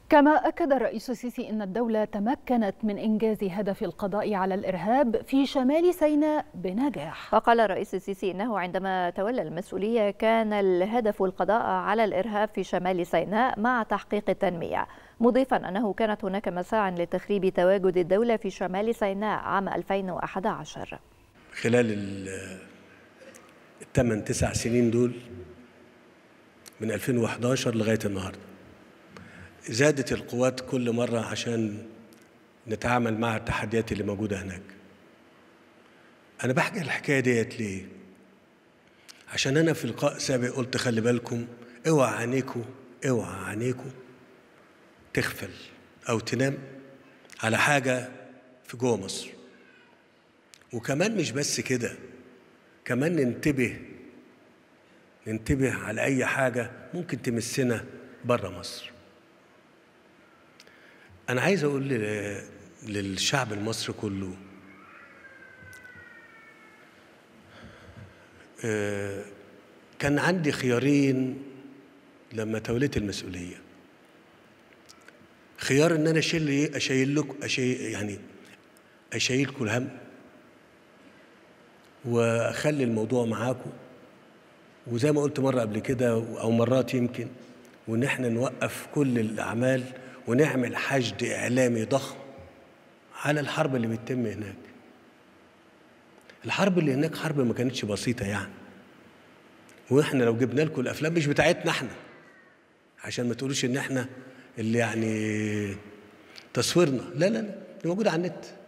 كما أكد الرئيس السيسي أن الدولة تمكنت من إنجاز هدف القضاء على الإرهاب في شمال سيناء بنجاح وقال الرئيس السيسي أنه عندما تولى المسؤولية كان الهدف القضاء على الإرهاب في شمال سيناء مع تحقيق التنمية مضيفا أنه كانت هناك مساع لتخريب تواجد الدولة في شمال سيناء عام 2011 خلال الثمان تسع سنين دول من 2011 لغاية النهارده زادت القوات كل مرة عشان نتعامل مع التحديات اللي موجودة هناك أنا بحكي الحكاية ديت ليه؟ عشان أنا في لقاء سابق قلت خلي بالكم اوعى عينيكوا اوعى عينيكوا تغفل أو تنام على حاجة في جوه مصر وكمان مش بس كده كمان ننتبه ننتبه على أي حاجة ممكن تمسنا بره مصر أنا عايز أقول للشعب المصري كله كان عندي خيارين لما توليت المسؤولية خيار إن أنا أشيل أشيل لكم أشيل يعني أشيلكم الهم وأخلي الموضوع معاكم وزي ما قلت مرة قبل كده أو مرات يمكن وإن إحنا نوقف كل الأعمال ونعمل حشد إعلامي ضخم على الحرب اللي بتتم هناك الحرب اللي هناك حرب ما كانتش بسيطة يعني واحنا لو جبنا لكم الافلام مش بتاعتنا احنا عشان ما تقولوش ان احنا اللي يعني تصويرنا لا لا لا دي موجوده على النت